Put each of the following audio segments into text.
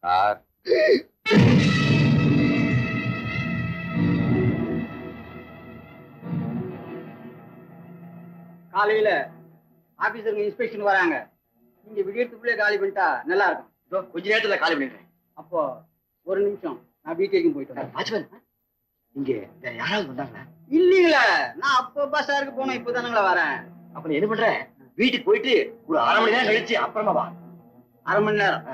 Sir காலையில ஆபீசருங்க inspection வராங்க நீங்க விடியறதுக்குள்ளே காலி பண்ணிட்டா நல்லா இருக்கும் இதோ கொஞ்ச நேரத்துல காலி பண்ணிடுறேன் அப்போ ஒரு நிமிஷம் நான் வீட்டு வரைக்கும் போயிட்டு வரேன் வாட்ச்மேன் இங்க வேற யாராவது வந்தாங்களா இல்லீங்களே நான் அப்போ பஸ்ஸாருக்கு போனேன் இப்போதானுங்களா வரேன் அப்ப நீ என்ன பண்ற வீட்டுக்கு போயிட்டு ஒரு அரை மணி நேரம் கழிச்சு அப்புறமா வா அரை மணி நேரம்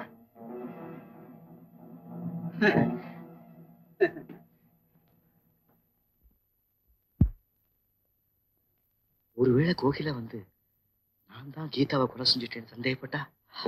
ஒருவேளை கோகிலா வந்து நான் தான் கீதாவை கொலை செஞ்சுட்டேன்னு சந்தேகப்பட்டா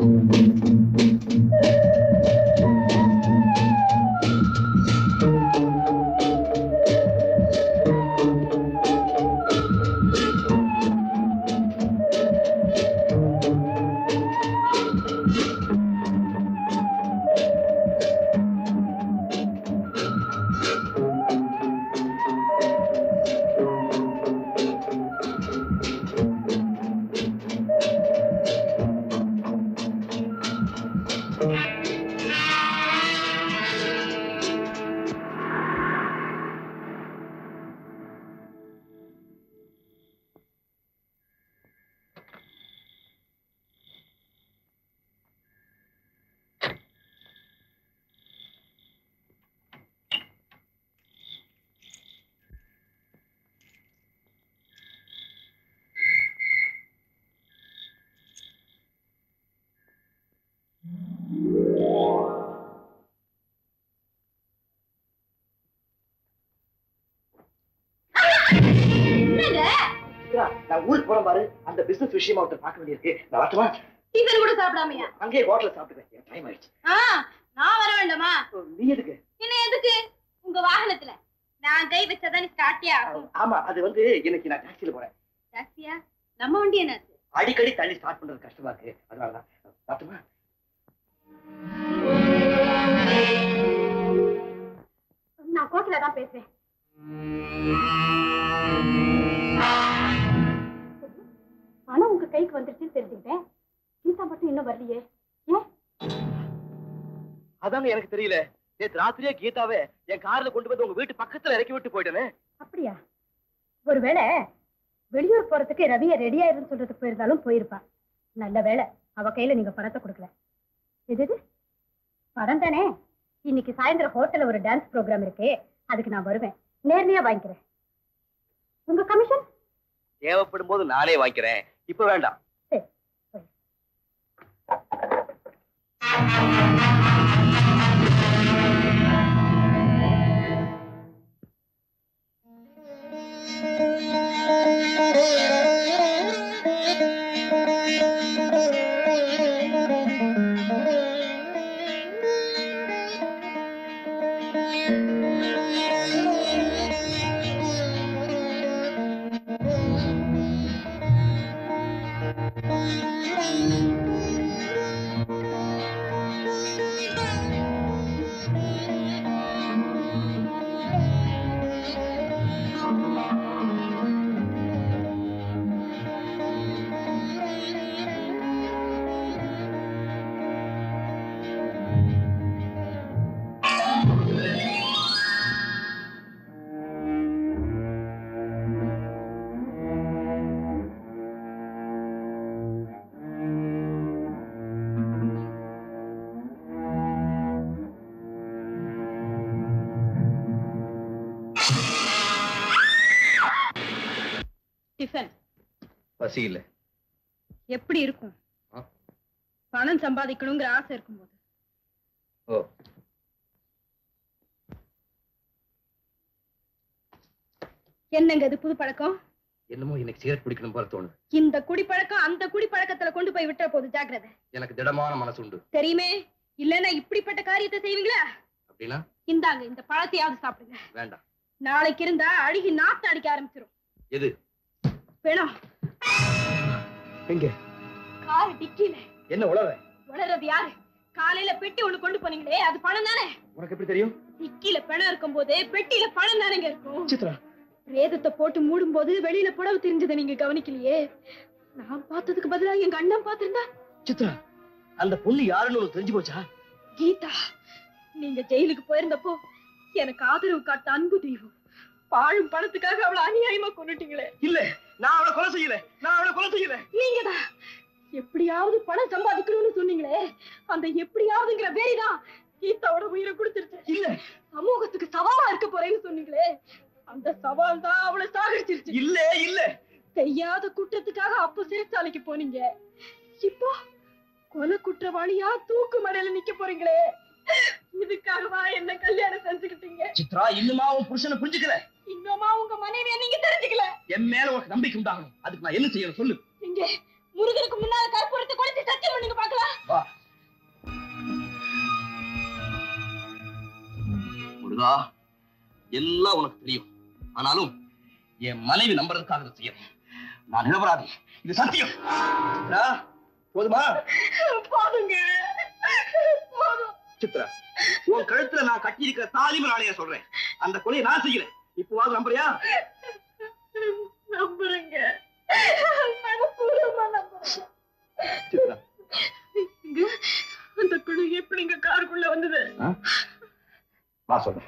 நான் ஊருக்கு போறேன் பாரு அந்த பிசினஸ் விஷயமா ஒருத்தர் பார்க்க வேண்டியிருக்கு நான் வரட்டுமா டிஃபன் கூட சாப்பிடாமையா அங்கேயே ஹோட்டல்ல சாப்பிட்டுக்கிறேன் டைம் ஆயிடுச்சு ஆ நான் வர வேண்டாமா நீ எதுக்கு என்ன எதுக்கு உங்க வாகனத்துல நான் கை வச்சாதான் ஸ்டார்ட்டே ஆகும் ஆமா அது வந்து இன்னைக்கு நான் டாக்ஸில போறேன் டாக்ஸியா நம்ம வண்டி என்ன அடிக்கடி தள்ளி ஸ்டார்ட் பண்றது கஷ்டமா இருக்கு அதனாலதான் பார்த்துமா நான் கோக்கில தான் பேசுறேன் பணம் உங்க கைக்கு வந்துருச்சுன்னு தெரிஞ்சுக்கிட்டேன் கீதா மட்டும் இன்னும் வரலையே ஏன் அதாங்க எனக்கு தெரியல நேத்து ராத்திரியே கீதாவை என் கார்ல கொண்டு வந்து உங்க வீட்டு பக்கத்துல இறக்கி விட்டு போயிட்டேனே அப்படியா ஒருவேளை வெளியூர் போறதுக்கு ரவிய ரெடியா இருந்து சொல்றதுக்கு போயிருந்தாலும் போயிருப்பா நல்ல வேளை அவ கையில நீங்க பணத்தை கொடுக்கல எது இது? பணம் தானே இன்னைக்கு சாயந்தரம் ஹோட்டல்ல ஒரு டான்ஸ் ப்ரோக்ராம் இருக்கு அதுக்கு நான் வருவேன் நேர்மையா வாங்கிக்கிறேன் உங்க கமிஷன் தேவைப்படும் போது நானே வாங்கிக்கிறேன் இப்ப வேண்டாம் சரி சரி. டிஃபன் பசி இல்ல எப்படி இருக்கும் ஆ? பணம் சம்பாதிக்கணுங்கிற ஆசை இருக்கும்போது ஓ என்னங்க இது புது பழக்கம் என்னமோ எனக்கு சிகரெட் பிடிக்கணும் போல தோணுது இந்த குடிப்பழக்கம் அந்த குடிப்பழக்கத்துல கொண்டு போய் விட்டுற போது ஜாக்கிரதை எனக்கு திடமான மனசு உண்டு தெரியுமே இல்லன்னா இப்படிப்பட்ட காரியத்தை செய்வீங்களா அப்படின்னா இந்தாங்க இந்த பழத்தையாவது சாப்பிடுங்க வேண்டாம் நாளைக்கு இருந்தா அழுகி நாத்து அடிக்க ஆரம்பிச்சிரும் எது வேணும் எங்க கார் டிக்கில என்ன உழவ உளறது யாரு காலையில பெட்டி ஒண்ணு கொண்டு போனீங்களே அது பணம் தானே உனக்கு எப்படி தெரியும் டிக்கில பணம் இருக்கும் போது பெட்டியில பணம் தானேங்க இருக்கும் சித்ரா ரேதத்தை போட்டு மூடும் போது வெளியில புடவை தெரிஞ்சதை நீங்க கவனிக்கலையே நான் பார்த்ததுக்கு பதிலா எங்க அண்ணன் பார்த்திருந்தா சித்ரா அந்த பொண்ணு யாருன்னு உனக்கு தெரிஞ்சு போச்சா கீதா நீங்க ஜெயிலுக்கு போயிருந்தப்போ எனக்கு ஆதரவு காட்ட அன்பு தெய்வம் பாழும் பணத்துக்காக அவளை அநியாயமா கொண்டுட்டீங்களே இல்ல நான் அவளை கொலை செய்யல நான் அவளை கொலை செய்யல நீங்கதான் எப்படியாவது பணம் சம்பாதிக்கணும்னு சொன்னீங்களே அந்த எப்படியாவதுங்கிற வேறிதான் கீதாவோட உயிரை கொடுத்துருச்சு இல்ல சமூகத்துக்கு சவாலா இருக்க போறேன்னு சொன்னீங்களே அந்த சவால் தான் அவளை சாகடிச்சிருச்சு இல்ல இல்ல செய்யாத குற்றத்துக்காக அப்ப சிறைச்சாலைக்கு போனீங்க இப்போ கொலை குற்றவாளியா தூக்கு மடையில நிக்க போறீங்களே இதுக்காகவா என்ன கல்யாணம் செஞ்சுக்கிட்டீங்க சித்ரா இன்னுமா உன் புருஷனை புரிஞ்சுக்கல இன்னுமா உங்க மனைவிய நீங்க தெரிஞ்சுக்கல என் மேல உனக்கு நம்பிக்கை உண்டாகணும் அதுக்கு நான் என்ன செய்யணும் சொல்லு இங்க முருகனுக்கு முன்னால கற்பூரத்தை கொளுத்தி சத்தியம் பண்ணுங்க பாக்கலாம் வா முருகா எல்லாம் உனக்கு தெரியும் ஆனாலும் என் மனைவி நம்புறதுக்காக இதை செய்யறேன் நான் நிரபராதி இது சத்தியம் சித்ரா, போதுமா போதுங்க போதும் சித்ரா உன் கழுத்துல நான் கட்டி இருக்கிற தாலிம நாளைய சொல்றேன் அந்த கொலையை நான் செய்யறேன் இப்போவாது நம்புறியா நம்புறேங்க மனப்பூர்வமா நம்புறேன் சித்ரா இங்க அந்த குழு எப்படி இங்க காருக்குள்ள வந்தது வா சொல்றேன்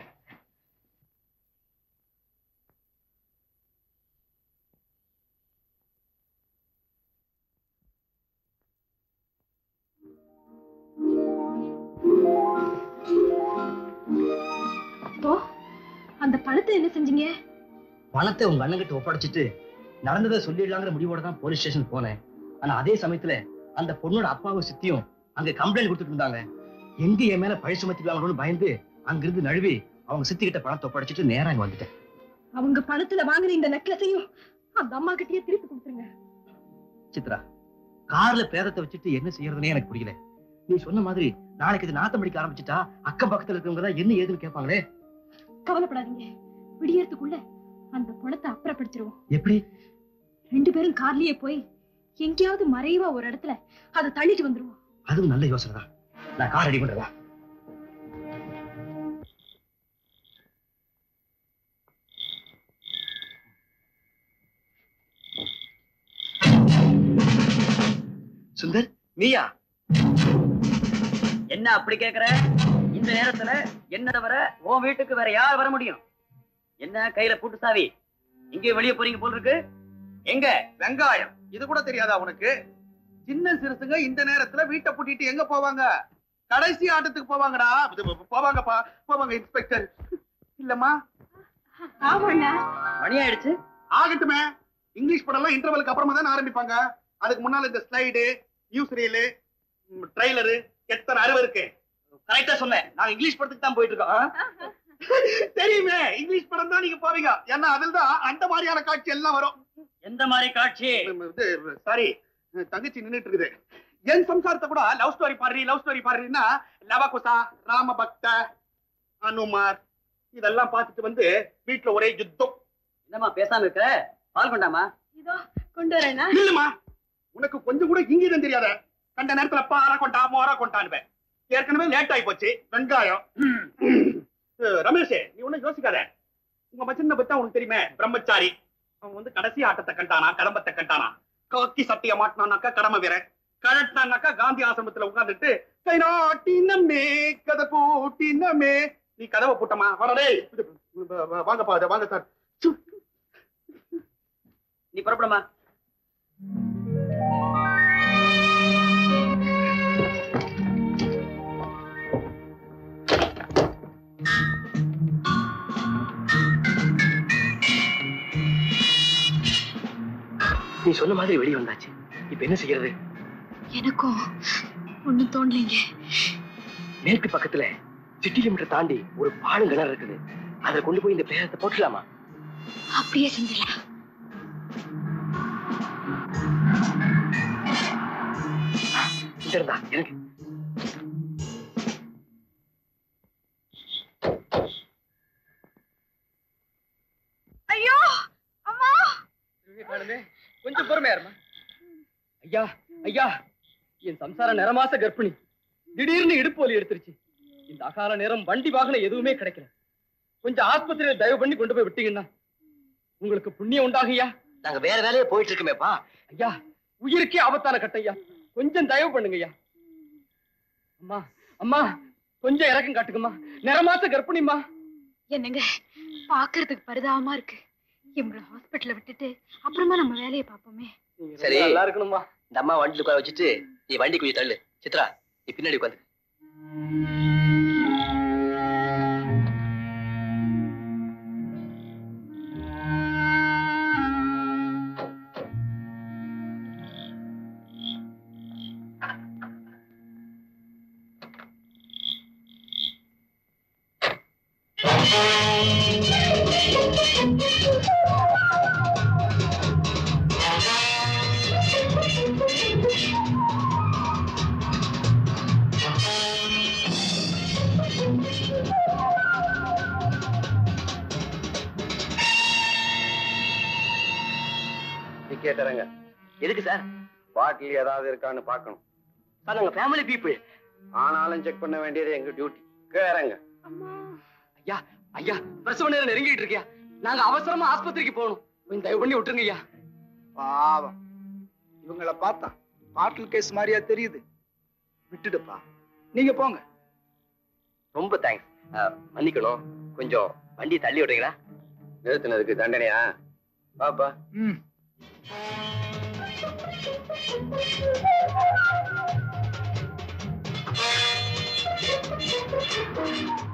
அப்போ அந்த பணத்தை என்ன செஞ்சீங்க பணத்தை உங்க அண்ணன்கிட்ட ஒப்படைச்சிட்டு நடந்ததை சொல்லிடலாங்கிற முடிவோட தான் போலீஸ் ஸ்டேஷன் போனேன் ஆனா அதே சமயத்துல அந்த பொண்ணோட அப்பாவும் சித்தியும் அங்க கம்ப்ளைண்ட் கொடுத்துட்டு இருந்தாங்க எங்க என் மேல பழி சுமத்திக்கலாங்களோன்னு பயந்து அங்கிருந்து நழுவி அவங்க சித்தி கிட்ட பணத்தை ஒப்படைச்சிட்டு நேரா இங்க வந்துட்டேன் அவங்க பணத்துல வாங்குற இந்த நெக்லஸையும் அந்த அம்மா கிட்டயே திருப்பி கொடுத்துருங்க சித்ரா கார்ல பிரேதத்தை வச்சுட்டு என்ன செய்யறதுனே எனக்கு புரியல நீ சொன்ன மாதிரி நாளைக்கு இது நாத்தம் அடிக்க ஆரம்பிச்சுட்டா அக்கம் பக்கத்துல இருக்கவங்க தான் என்ன ஏதுன்னு கேட்பாங்களே கவலைப்படாதீங்க விடியறதுக்குள்ள அந்த பணத்தை அப்புறப்படுத்திடுவோம் எப்படி ரெண்டு பேரும் கார்லயே போய் எங்கேயாவது மறைவா ஒரு இடத்துல அதை தள்ளிட்டு வந்துருவோம் அதுவும் நல்ல யோசனை தான் நான் கார் ரெடி பண்றதா சுந்தர் நீயா என்ன அப்படி கேக்குற இந்த நேரத்துல என்ன தவிர உன் வீட்டுக்கு வேற யார் வர முடியும் என்ன கையில பூட்டு சாவி இங்கே வெளியே போறீங்க போல் இருக்கு எங்க வெங்காயம் இது கூட தெரியாதா உனக்கு சின்ன சிறுசுங்க இந்த நேரத்துல வீட்டை பூட்டிட்டு எங்க போவாங்க கடைசி ஆட்டத்துக்கு போவாங்கடா இது போவாங்கப்பா போவாங்க இன்ஸ்பெக்டர் இல்லம்மா ஆமாண்ணா மணி ஆயிடுச்சு ஆகட்டுமே இங்கிலீஷ் படம் எல்லாம் இன்டர்வலுக்கு அப்புறமா தான் ஆரம்பிப்பாங்க அதுக்கு முன்னால இந்த ஸ்லைடு நியூஸ் ரீலு ட்ரைலரு எத்தனை அறுவை இருக்கு கரெக்டா சொன்னேன் நாங்க இங்கிலீஷ் படத்துக்கு தான் போயிட்டு இருக்கோம் ஆ? தெரியுமே இங்கிலீஷ் படம் தான் நீங்க போவீங்க ஏன்னா அதில் தான் அந்த மாதிரியான காட்சி எல்லாம் வரும் எந்த மாதிரி காட்சி இது சாரி தங்கச்சி நின்னுட்டு இருக்குது என் சம்சாரத்தை கூட லவ் ஸ்டோரி பாடுறி லவ் ஸ்டோரி பாடுறீன்னா லவகுசா ராமபக்த அனுமார் இதெல்லாம் பார்த்துட்டு வந்து வீட்டுல ஒரே யுத்தம் என்னம்மா பேசாம இருக்கிற பால் கொண்டாமா இதோ கொண்டு வரேண்ணா இல்லம்மா உனக்கு கொஞ்சம் கூட இங்கீதம் தெரியாத கண்ட நேரத்துல பாரா கொண்டா மோரா கொண்டாடுவேன் ஏற்கனவே லேட் ஆகி போச்சு வெங்காயம் அஹ், ரமேஷ் நீ ஒண்ணும் யோசிக்காத உங்க மச்சனை பத்தி உனக்கு தெரியுமே பிரம்மச்சாரி அவன் வந்து கடைசி ஆட்டத்தை கண்டானா கடம்பத்தை கண்டானா காக்கி சட்டைய மாட்டினானாக்கா கடமை வேற கழட்டினானாக்கா காந்தி ஆசிரமத்துல உட்கார்ந்துட்டு கை நாட்டினமே கதை போட்டினமே நீ கதவை போட்டமா வரடே வாங்கப்பா இதை வாங்க சார் நீ புறப்படுமா நீ சொன்ன மாதிரி வெளியே வந்தாச்சு இப்ப என்ன செய்யறது எனக்கும் ஒண்ணும் தோணலைங்க மேற்கு பக்கத்துல சிட்டி லிமிட்டர் தாண்டி ஒரு பாலும் கிணறு இருக்குது அதுல கொண்டு போய் இந்த பேரத்தை போட்டுலாமா அப்படியே செஞ்சிடலாம் இங்க இருந்தா எனக்கு ஐயோ அம்மா கொஞ்சம் பொறுமையா இருமா ஐயா ஐயா என் சம்சார நிறமாச கர்ப்பிணி திடீர்னு இடுப்பு வலி எடுத்துருச்சு இந்த அகால நேரம் வண்டி வாகனம் எதுவுமே கிடைக்கல கொஞ்சம் ஆஸ்பத்திரியில தயவு பண்ணி கொண்டு போய் விட்டீங்கன்னா உங்களுக்கு புண்ணியம் உண்டாகுயா நாங்க வேற வேலையை போயிட்டு இருக்கமேப்பா ஐயா உயிருக்கே ஆபத்தான கட்டம் ஐயா கொஞ்சம் தயவு பண்ணுங்க ஐயா அம்மா அம்மா கொஞ்சம் இறக்கம் காட்டுக்குமா நிறமாச கர்ப்பிணிமா என்னங்க பாக்குறதுக்கு பரிதாபமா இருக்கு இவங்கள ஹாஸ்பிட்டல்ல விட்டுட்டு அப்புறமா நம்ம வேலையை பார்ப்போமே நீங்க சரி. ரொம்ப நல்லா இருக்கணுமா இந்த அம்மா வண்டியில் உட்கார வச்சுட்டு நீ வண்டி கொஞ்சம் தள்ளு சித்ரா நீ பின்னாடி உட்காந்து டிக்கெட் இறங்க எதுக்கு சார் பாட்டில் ஏதாவது இருக்கான்னு பார்க்கணும் சார் நாங்க ஃபேமிலி பீப்புள் ஆனாலும் செக் பண்ண வேண்டியது எங்க டியூட்டி கீழே இறங்க ஐயா ஐயா பிரசவ நேரம் நெருங்கிட்டு இருக்கியா நாங்க அவசரமா ஆஸ்பத்திரிக்கு போகணும் கொஞ்சம் தயவு பண்ணி விட்டுருங்க ஐயா பாவம் இவங்கள பார்த்தா பாட்டில் கேஸ் மாதிரியா தெரியுது விட்டுடுப்பா நீங்க போங்க ரொம்ப தேங்க்ஸ் மன்னிக்கணும் கொஞ்சம் வண்டி தள்ளி விடுறீங்களா நிறுத்தினதுக்கு தண்டனையா பாப்பா ம் Thank you.